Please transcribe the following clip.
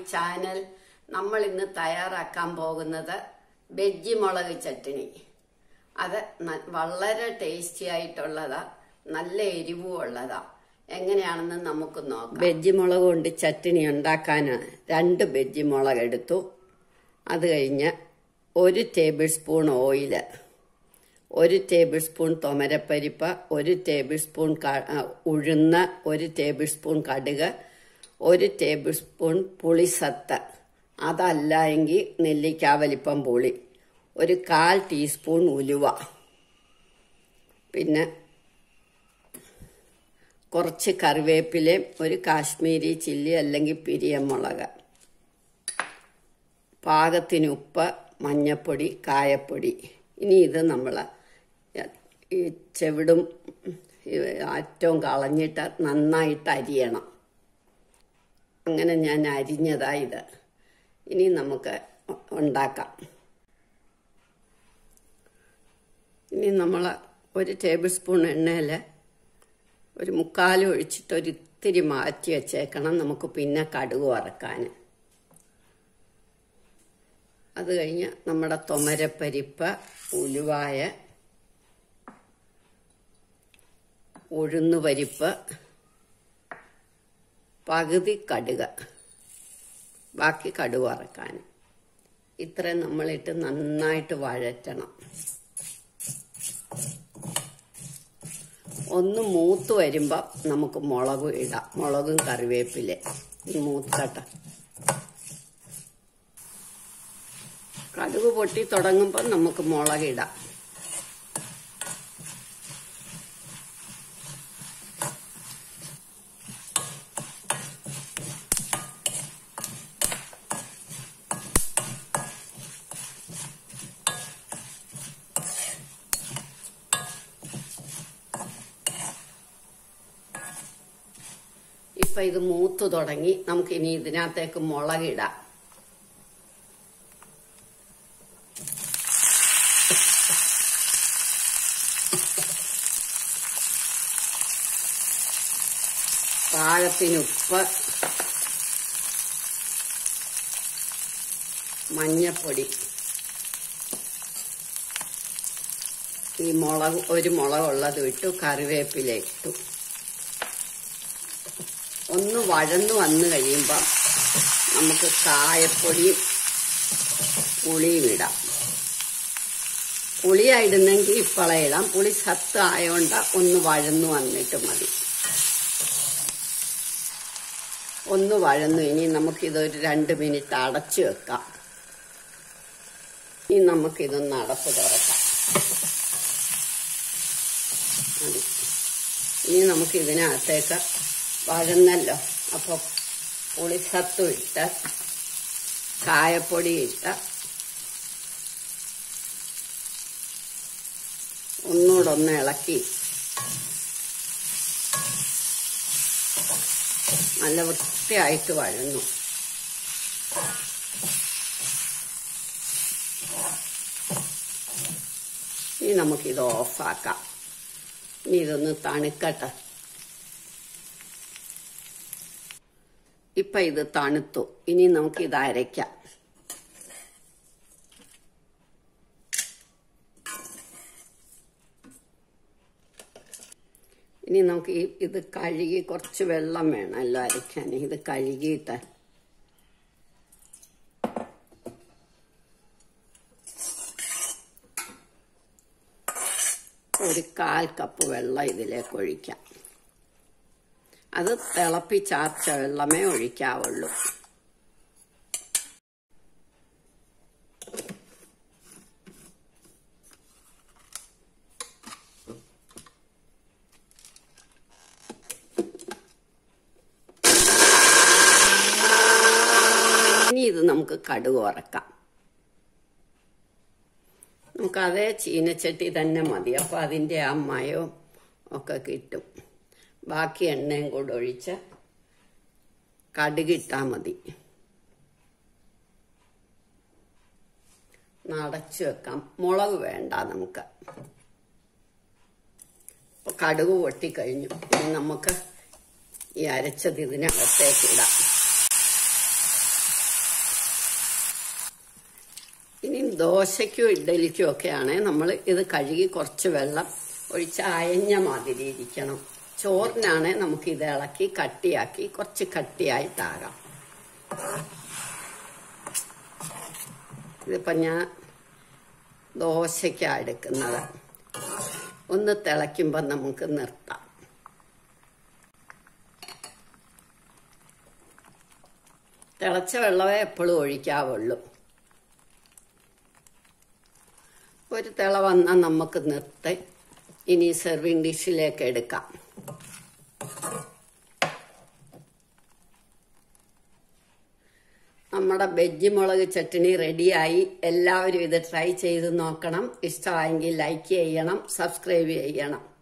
channel നമ്മൾ ഇന്ന് തയ്യാറാക്കാൻ പോകുന്നത് ബെജ്ജി മുളക് ചട്ടിണി അത് ന- വളരെ ടേസ്റ്റി ആയിട്ടുള്ളതാ നല്ല എരിവും ഉള്ളതാ എങ്ങനെയാണെന്ന് നമുക്ക് നോക്കാം ബെജ്ജി മുളക് കൊണ്ട് ചട്ടിണി ഉണ്ടാക്കാനാണ് രണ്ട് ബെജ്ജി മുളക് എടുത്തു അത് കഴിഞ്ഞ് ഒരു ടേബിൾ സ്പൂൺ ഓയില് ഒരു ടേബിൾ സ്പൂൺ തൊമരപ്പരിപ്പ് ഒരു ടേബിൾ സ്പൂൺ ക- ആ, ഉഴുന്ന് ഒരു ടേബിൾ സ്പൂൺ കടുക് ഒരു ടേബിൾ സ്പൂൺ പുളിസത്ത് അതല്ല എങ്കിൽ നെല്ലിക്ക വലിപ്പം പുളി ഒരു കാൽ ടീസ്പൂൺ ഉലുവ പിന്നെ കുറച്ച് കറിവേപ്പിലയും ഒരു കാശ്മീരി ചില്ലി അല്ലെങ്കിൽ പിരിയമുളക് പാകത്തിന് ഉപ്പ് മഞ്ഞപ്പൊടി കായപ്പൊടി ഇനി ഇത് നമ്മൾ ഈ ചെവിടും ഈ അറ്റവും കളഞ്ഞിട്ട് നന്നായിട്ട് അരിയണം അങ്ങനെ ഞാൻ അരിഞ്ഞതാ ഇത് ഇനി നമുക്ക് ഉണ്ടാക്കാം ഇനി നമ്മൾ ഒരു ടേബിൾ സ്പൂൺ എണ്ണയിൽ ഒരു മുക്കാൽ ഒഴിച്ചിട്ട് ഒരു ഇത്തിരി മാറ്റി വെച്ചേക്കണം നമുക്ക് പിന്നെ കടുക് വറക്കാൻ അത് കഴിഞ്ഞ് നമ്മുടെ തൊമരപ്പരിപ്പ് ഉലുവായ ഉഴുന്നുപരിപ്പ് പകുതി കടുക് ബാക്കി കടുക് വറക്കാൻ ഇത്രയും നമ്മളിട്ട് നന്നായിട്ട് വഴറ്റണം ഒന്ന് മൂത്ത് വരുമ്പോൾ നമുക്ക് മുളക് ഇടാം മുളകും കറിവേപ്പില മൂത്തട്ട കടുക് പൊട്ടി തുടങ്ങുമ്പോൾ നമുക്ക് മുളകിടാം ഇപ്പൊ ഇത് മൂത്ത് തുടങ്ങി നമുക്ക് ഇനി ഇതിനകത്തേക്ക് മുളകിടാം പാകത്തിന് ഉപ്പ് മഞ്ഞപ്പൊടി ഈ മുളക് ഒരു മുളകുള്ളത് ഇട്ടു കറിവേപ്പില ഇട്ടു ഒന്ന് വഴന്നു വന്നു കഴിയുമ്പോൾ നമുക്ക് കായപ്പൊടിയും പുളിയും ഇടാം പുളിയായിടുന്നെങ്കിൽ ഇപ്പളെ ഇടാം പുളി സത്ത് ആയതുകൊണ്ട് ഒന്ന് വഴന്നു വന്നിട്ട് മതി ഒന്ന് വഴന്നു ഇനി നമുക്കിതൊരു രണ്ട് മിനിറ്റ് അടച്ചു വെക്കാം ഇനി നമുക്കിതൊന്ന് അടപ്പ് തുറക്കാം മതി ഇനി നമുക്ക് ഇതിനകത്തേക്ക് വഴന്നല്ലോ അപ്പോൾ പുളിസത്തും ഇട്ട് കായപ്പൊടി ഇട്ട് ഒന്നുകൂടെ ഒന്ന് ഇളക്കി നല്ല വൃത്തിയായിട്ട് വഴന്നു ഇനി നമുക്കിത് ഓഫാക്കാം ഇനി ഇതൊന്ന് തണുക്കട്ടെ ഇപ്പൊ ഇത് തണുത്തു ഇനി നമുക്ക് ഇത് അരയ്ക്കാം ഇനി നമുക്ക് ഈ ഇത് കഴുകി കുറച്ച് വെള്ളം വേണമല്ലോ അരയ്ക്കാൻ ഇത് കഴുകിയിട്ട് ഒരു കാൽ കപ്പ് വെള്ളം ഇതിലേക്ക് ഒഴിക്കാം അത് തിളപ്പിച്ചാർച്ച വെള്ളമേ ഒഴിക്കാവുള്ളൂ ഇനി ഇത് നമുക്ക് കടുക് വറക്കാം നമുക്ക് അതേ ചീനച്ചട്ടി തന്നെ മതി അപ്പൊ അതിന്റെ ആ മയവും ഒക്കെ കിട്ടും ബാക്കി എണ്ണയും കൂടെ ഒഴിച്ച് കടുകിട്ടാ മതി നടച്ചു വെക്കാം മുളക് വേണ്ട നമുക്ക് ഇപ്പൊ കടുക് പൊട്ടിക്കഴിഞ്ഞു ഇനി നമുക്ക് ഈ അരച്ചത് ഇതിനകത്തേക്ക് ഇടാം ദോശയ്ക്കും ഇഡ്ഡലിക്കും ഒക്കെയാണ് നമ്മൾ ഇത് കഴുകി കുറച്ച് വെള്ളം ഒഴിച്ച് അയഞ്ഞ മാതിരി ഇരിക്കണം ചോറിനാണ് നമുക്ക് ഇത് ഇളക്കി കട്ടിയാക്കി കുറച്ച് കട്ടിയായിട്ടാകാം ഇതിപ്പോ ഞാൻ ദോശയ്ക്കാണ് എടുക്കുന്നത് ഒന്ന് തിളയ്ക്കുമ്പോൾ നമുക്ക് നിർത്താം തിളച്ച വെള്ളമേ എപ്പോഴും ഒഴിക്കാവുള്ളൂ ഒരു തിള വന്നാൽ നമുക്ക് നിർത്തി ഇനി സെർവിങ് ഡിഷിലേക്ക് എടുക്കാം നമ്മുടെ വെജ് മുളക് ചട്നി റെഡിയായി എല്ലാവരും ഇത് ട്രൈ ചെയ്ത് നോക്കണം ഇഷ്ടമായെങ്കിൽ ലൈക്ക് ചെയ്യണം സബ്സ്ക്രൈബ് ചെയ്യണം